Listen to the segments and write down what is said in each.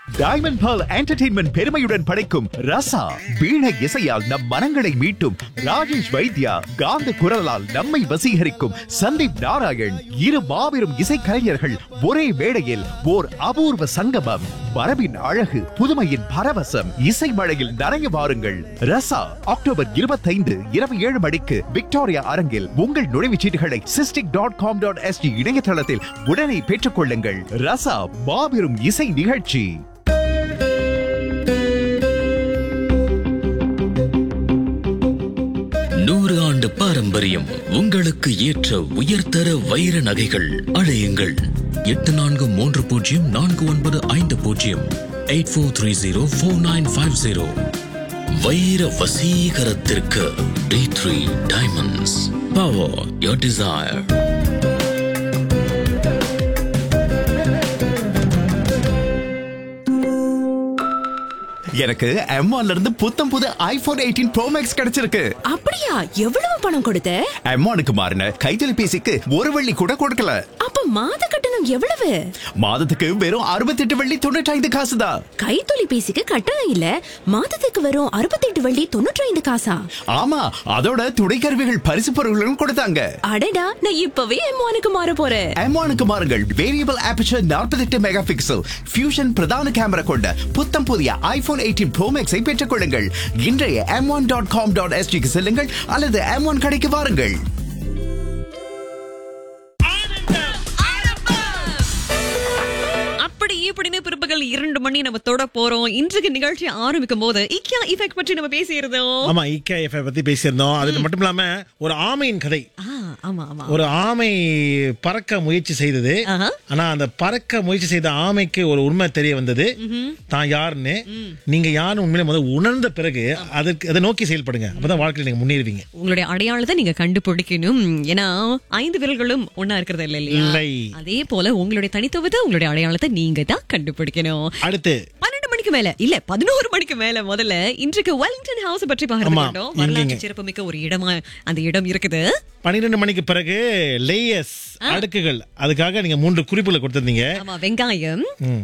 Diamond Pearl entertainment பெருமையுடன் படைக்கும் ரசா வீணை இசையால் நம் மனங்களை மீட்டும் ராஜேஷ் வைத்யா காந்த குரலால் நம்மை வசீகரிக்கும் சந்தீப் நாராயண் இரு மாபெரும் இசைக்கலைஞர்கள் ஒரே மேடையில் ஓர் அபூர்வ சங்கமம் மரபின் அழகு புதுமையின் பரவசம் இசை மழையில் நனைய வாருங்கள் ரசா அக்டோபர் இருபத்தைந்து இரவு ஏழு மணிக்கு விக்டோரியா அரங்கில் உங்கள் நுழைவுச் சீட்டுகளை sistic dot com dot SG இணையதளத்தில் உடனே பெற்றுக் கொள்ளுங்கள் ரசா மாபெரும் இசை நிகழ்ச்சி நூறு ஆண்டு பாரம்பரியம் உங்களுக்கு ஏற்ற உயர்தர வைர நகைகள் அழையுங்கள் எட்டு நான்கு மூன்று பூஜ்ஜியம் நான்கு ஒன்பது ஐந்து பூஜ்ஜியம் eight four three zero four nine five zero வைர வசீகரத்திற்கு T three diamonds power your desire எனக்கு M1 ல இருந்து புத்தம் புது ஐபோன் எயிட்டீன் ப்ரோ மேக்ஸ் கிடைச்சிருக்கு அப்படியா எவ்வளவு பணம் கொடுத்த M1க்கு மாறின கைத்தொலைபேசிக்கு ஒரு வெள்ளி கூட கொடுக்கல அப்ப மாத கட்டணம் எவ்வளவு மாதத்துக்கு வெறும் அறுபத்தெட்டு வெள்ளி தொண்ணூற்றி ஐந்து காசு தான் கைத்தொலைபேசிக்கு கட்டணம் இல்ல மாதத்துக்கு வரும் அறுபத்தெட்டு வள்ளி தொண்ணூற்றி ஐந்து காசா ஆமா அதோட துணை கருவிகள் பரிசு பொருட்களும் கொடுத்தாங்க அடடா நான் இப்பவே எம்மானுக்கு மாற போறேன் M1க்கு மாறுங்கள் variable aperture 48 mega pixel fusion பிரதான கேமரா கொண்ட புத்தம் புதிய ஐபோன் எயிட்டீன் ப்ரோ மேக்ஸை பெற்றுக் கொள்ளுங்கள் இன்றைய M one dot com dot எஸ்டிக்கு செல்லுங்கள் அல்லது எம் ஒன் கடைக்கு வாருங்கள் அப்படி இப்படின்னு பிற்பகல் இரண்டு மணி நம்ம தொட போறோம் இன்றைக்கு நிகழ்ச்சி ஆரம்பிக்கும் போது இக்கியா இஃபெக்ட் பற்றி நம்ம பேசியிருந்தோம் ஆமா இகேஎஃப் பத்தி பேசியிருந்தோம் அது மட்டும் இல்லாம ஒரு ஆமையின் கதை ஆ, ஆமா ஆமா ஒரு ஆமை பறக்க முயற்சி செய்தது ஆஹா. ஆனா அந்த பறக்க முயற்சி செய்த ஆமைக்கு ஒரு உண்மை தெரிய வந்தது தான் யாருன்னு நீங்க யாருன்னு உண்மையிலே முதல்ல உணர்ந்த பிறகு அதற்கு அதை நோக்கி செயல்படுங்க அப்பதான் வாழ்க்கையில நீங்க முன்னேறுவீங்க உங்களுடைய அடையாளத்தை நீங்க கண்டுபிடிக்கணும் ஏன்னா ஐந்து விரல்களும் ஒன்னா இருக்கிறது இல்ல இல்லையா இல்லை. அதே போல உங்களுடைய தனித்துவத்தை உங்களுடைய அடையாளத்தை நீங்க தான் கண்டுபிடிக்கணும் அடுத்து பன்னெண்டு மணிக்கு மேல இல்ல பதினோரு மணிக்கு மேல முதல்ல இன்றைக்கு வெலிங்டன் ஹவுஸ் பற்றி ஆமா, பார்க்கணும் வரலாற்று இங்கீங்க. சிறப்புமிக்க ஒரு இடமா அந்த இடம் இருக்குது பன்னிரெண்டு மணிக்கு பிறகு லேயர்ஸ் அடுக்குகள் அதுக்காக நீங்க மூன்று குறிப்புகளை கொடுத்திருந்தீங்க ஆமா வெங்காயம்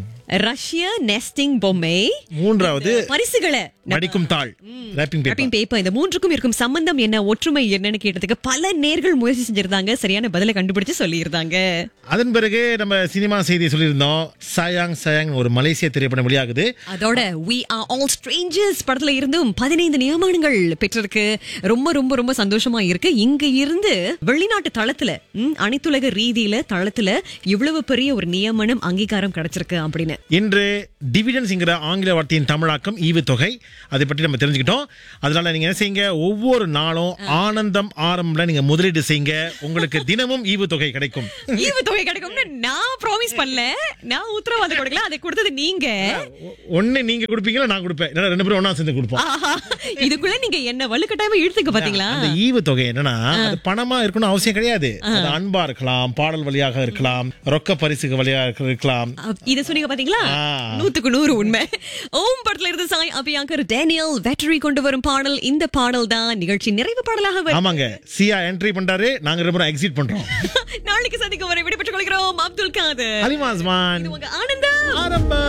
ரஷ்ய நெஸ்டிங் பொம்மை மூன்றாவது பரிசுகளை மடிக்கும் தாள் ரேப்பிங் பேப்பர் ரேப்பிங் பேப்பர் இந்த மூன்றுக்கும் இருக்கும் சம்பந்தம் என்ன ஒற்றுமை என்னன்னு கேட்டதுக்கு பல நேர்கள் முயற்சி செஞ்சிருந்தாங்க சரியான பதிலை கண்டுபிடிச்சு சொல்லியிருந்தாங்க அதன் பிறகு நம்ம சினிமா செய்தி சொல்லியிருந்தோம் சயாங் சயாங் ஒரு மலேசிய திரைப்படம் வெளியாகுது அதோட we are all strangers படத்துல இருந்தும் பதினைந்து நியமனங்கள் பெற்றிருக்கு ரொம்ப ரொம்ப ரொம்ப சந்தோஷமா இருக்கு இங்க இருந்து வெளிநாட்டு தளத்துல ம், அனைத்துலக ரீதியில தளத்துல இவ்வளவு பெரிய ஒரு நியமனம் அங்கீகாரம் கிடைச்சிருக்கு அப்படின்னு இன்று டிவிடன்ஸ்ங்கிற ஆங்கில வார்த்தையின் தமிழாக்கம் ஈவு தொகை அதை பற்றி நம்ம தெரிஞ்சுக்கிட்டோம் அதனால நீங்க என்ன செய்யுங்க ஒவ்வொரு நாளும் ஆனந்தம் ஆரம்பம்ல நீங்க முதலீடு செய்யுங்க உங்களுக்கு தினமும் ஈவு தொகை கிடைக்கும் ஈவு தொகை கிடைக்கும்னு நான் ப்ராமிஸ் பண்ணல நான் உத்தரவாதம் கொடுக்கல அதை கொடுத்தது நீங்க ஒ- ஒண்ணு நீங்க கொடுப்பீங்களா நான் கொடுப்பேன் இல்லைன்னா ரெண்டு பேரும் ஒண்ணா சேர்ந்து கொடுப்போம் ஆஹா, இதுக்குள்ள நீங்க என்ன வலுக்கட்டாயமா இழுத்துக்க பாத்தீங்களா அந்த ஈவு தொகை என்னன்னா அது பணமா இருக்கணும் அவசியம் கிடையாது அது அன்பா இருக்கலாம் பாடல் வழியாக இருக்கலாம் ரொக்க பரிசுக்கு வழியாக இருக்கலாம் அப்- இத சொன்னீங்க பாத்தீங்களா ஆ. நூத்துக்கு நூறு உண்மை ஓம் படத்துல இருந்து சாய் அபியாங்கர் டேனியல் வெட்டரி கொண்டு வரும் பாடல் இந்த பாடல் தான் நிகழ்ச்சி நிறைவு பாடலாக வரும் ஆமாங்க சியா என்ட்ரி பண்றாரு நாங்க ரெண்டு பேரும் எக்ஸிட் பண்றோம் நாளைக்கு சந்திக்கும் வரை விடைபெற்றுக் கொள்கிறோம் அப்துல் காதர் அலிமாஸ்மான் இது உங்க ஆனந்தம் ஆரம்பம்